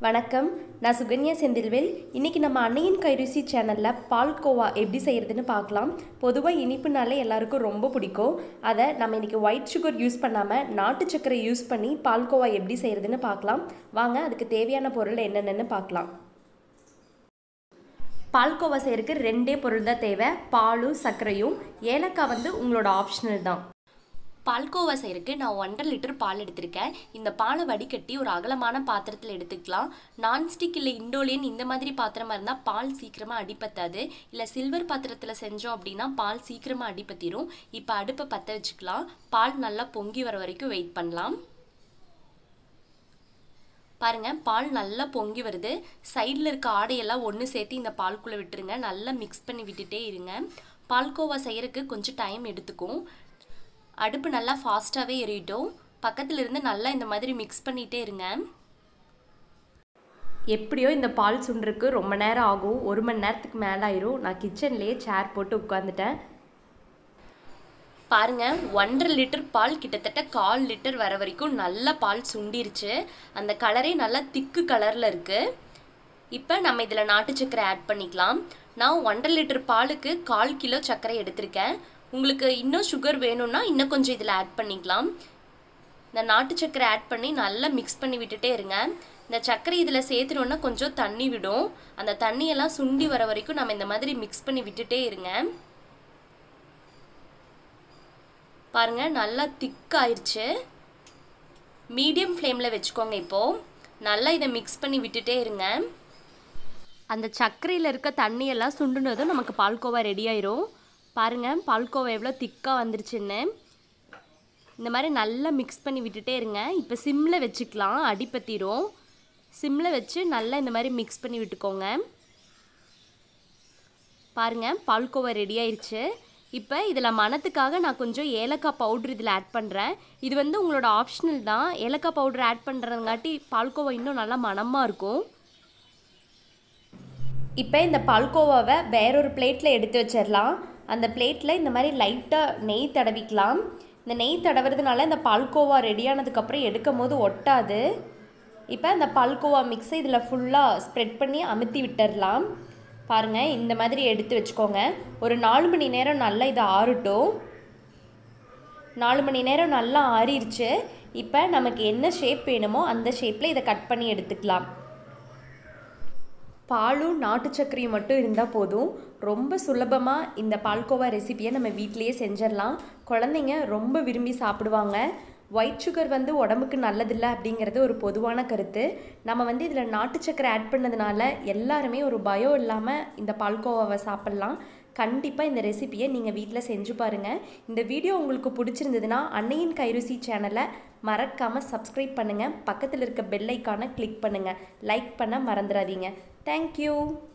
வணக்கம் நான் சுகன்யா செந்தில்வேல் இன்றைக்கி நம்ம அன்னையின் கைருசி சேனலில் பால்கோவா எப்படி செய்கிறதுன்னு பார்க்கலாம் பொதுவாக இனிப்புனாலே எல்லாருக்கும் ரொம்ப பிடிக்கும் அதை நம்ம இன்றைக்கி ஒயிட் சுகர் யூஸ் பண்ணாமல் நாட்டு சர்க்கரை யூஸ் பண்ணி பால்கோவா எப்படி செய்கிறதுன்னு பார்க்கலாம் வாங்க அதுக்கு தேவையான பொருள் என்னென்னு பார்க்கலாம் பால்கோவா செய்கிறதுக்கு ரெண்டே பொருள் தான் தேவை பாலும் சர்க்கரையும் ஏலக்காய் வந்து உங்களோட ஆப்ஷனல் தான் பால்கோவா செய்யறதுக்கு நான் ஒன்றரை லிட்டர் பால் எடுத்திருக்கேன் இந்த பாலை வடிகட்டி ஒரு அகலமான பாத்திரத்தில் எடுத்துக்கலாம் நான்ஸ்டிக் இல்லை இண்டோலியன் இந்த மாதிரி பாத்திரமா இருந்தால் பால் சீக்கிரமாக அடிப்பத்தாது இல்லை சில்வர் பாத்திரத்தில் செஞ்சோம் அப்படின்னா பால் சீக்கிரமாக அடிப்பத்திரும் இப்போ அடுப்பை பற்ற வச்சுக்கலாம் பால் நல்லா பொங்கி வர வரைக்கும் வெயிட் பண்ணலாம் பாருங்க பால் நல்லா பொங்கி வருது சைடில் இருக்க ஆடையெல்லாம் ஒன்று சேர்த்து இந்த பால்குள்ளே விட்டுருங்க நல்லா மிக்ஸ் பண்ணி விட்டுட்டே இருங்க பால்கோவா செய்யறதுக்கு கொஞ்சம் டைம் எடுத்துக்கும் அடுப்பு நல்லா ஃபாஸ்ட்டாகவே எரியட்டும் பக்கத்தில் இருந்து நல்லா இந்த மாதிரி மிக்ஸ் பண்ணிகிட்டே இருங்க எப்படியோ இந்த பால் சுண்டுறதுக்கு ரொம்ப நேரம் ஆகும் ஒரு மணி நேரத்துக்கு மேலே ஆயிரும் நான் கிச்சன்லேயே சேர் போட்டு உட்காந்துட்டேன் பாருங்க ஒன்றரை லிட்டர் பால் கிட்டத்தட்ட கால் லிட்டர் வர வரைக்கும் நல்லா பால் சுண்டிருச்சு அந்த கலரே நல்லா திக்கு கலரில் இருக்குது இப்போ நம்ம இதில் நாட்டு சர்க்கரை ஆட் பண்ணிக்கலாம் நான் ஒன்றரை லிட்டர் பாலுக்கு கால் கிலோ சர்க்கரை எடுத்திருக்கேன் உங்களுக்கு இன்னும் சுகர் வேணும்னா இன்னும் கொஞ்சம் இதில் ஆட் பண்ணிக்கலாம் இந்த நாட்டு சர்க்கரை ஆட் பண்ணி நல்லா மிக்ஸ் பண்ணி விட்டுட்டே இருங்க இந்த சர்க்கரை இதில் சேர்த்துனோன்னா கொஞ்சம் தண்ணி விடும் அந்த தண்ணியெல்லாம் சுண்டி வர வரைக்கும் நம்ம இந்த மாதிரி மிக்ஸ் பண்ணி விட்டுட்டே இருங்க பாருங்க நல்லா திக் ஆயிடுச்சு மீடியம் ஃப்ளேமில் வச்சுக்கோங்க இப்போது நல்லா இதை மிக்ஸ் பண்ணி விட்டுட்டே இருங்க அந்த சர்க்கரையில் இருக்க தண்ணியெல்லாம் சுண்டுனதும் நமக்கு பால்கோவா ரெடி ஆயிரும் பாருங்கள் பால்கோவா எவ்வளோ திக்காக வந்துருச்சுன்னு இந்த மாதிரி நல்லா மிக்ஸ் பண்ணி விட்டுட்டே இருங்க இப்போ சிம்மில் வச்சுக்கலாம் அடிப்பத்திரும் சிம்மில் வச்சு நல்லா இந்த மாதிரி மிக்ஸ் பண்ணி விட்டுக்கோங்க பாருங்கள் பால்கோவா ரெடி ஆயிடுச்சு இப்போ இதில் மணத்துக்காக நான் கொஞ்சம் ஏலக்காய் பவுட்ரு இதில் ஆட் பண்ணுறேன் இது வந்து உங்களோட ஆப்ஷனல் தான் ஏலக்காய் பவுட்ரு ஆட் பண்ணுறதுங்காட்டி பால்கோவா இன்னும் நல்லா மணமாக இருக்கும் இப்போ இந்த பால்கோவாவை வேறொரு பிளேட்டில் எடுத்து வச்சிடலாம் அந்த பிளேட்டில் இந்த மாதிரி லைட்டாக நெய் தடவிக்கலாம் இந்த நெய் தடவுறதுனால இந்த பால்கோவா ரெடியானதுக்கப்புறம் எடுக்கும் போது ஒட்டாது இப்போ இந்த பால்கோவா மிக்ஸை இதில் ஃபுல்லாக ஸ்ப்ரெட் பண்ணி அமுத்தி விட்டுடலாம் பாருங்கள் இந்த மாதிரி எடுத்து வச்சுக்கோங்க ஒரு நாலு மணி நேரம் நல்லா இதை ஆறட்டும் நாலு மணி நேரம் நல்லா ஆறிடுச்சு இப்போ நமக்கு என்ன ஷேப் வேணுமோ அந்த ஷேப்பில் இதை கட் பண்ணி எடுத்துக்கலாம் பாலும் நாட்டு சர்க்கரையும் மட்டும் இருந்தால் போதும் ரொம்ப சுலபமாக இந்த பால்கோவா ரெசிபியை நம்ம வீட்டிலையே செஞ்சிடலாம் குழந்தைங்க ரொம்ப விரும்பி சாப்பிடுவாங்க ஒயிட் சுகர் வந்து உடம்புக்கு நல்லதில்லை அப்படிங்கிறது ஒரு பொதுவான கருத்து நம்ம வந்து இதில் நாட்டு சர்க்கரை ஆட் பண்ணதுனால எல்லாருமே ஒரு பயம் இல்லாமல் இந்த பால்கோவாவை சாப்பிட்லாம் கண்டிப்பாக இந்த ரெசிபியை நீங்கள் வீட்டில் செஞ்சு பாருங்கள் இந்த வீடியோ உங்களுக்கு பிடிச்சிருந்ததுன்னா அன்னையின் கைருசி சேனலை மறக்காமல் சப்ஸ்கிரைப் பண்ணுங்கள் பக்கத்தில் இருக்க பெல் ஐக்கானை கிளிக் பண்ணுங்கள் லைக் பண்ண மறந்துடாதீங்க தேங்க்யூ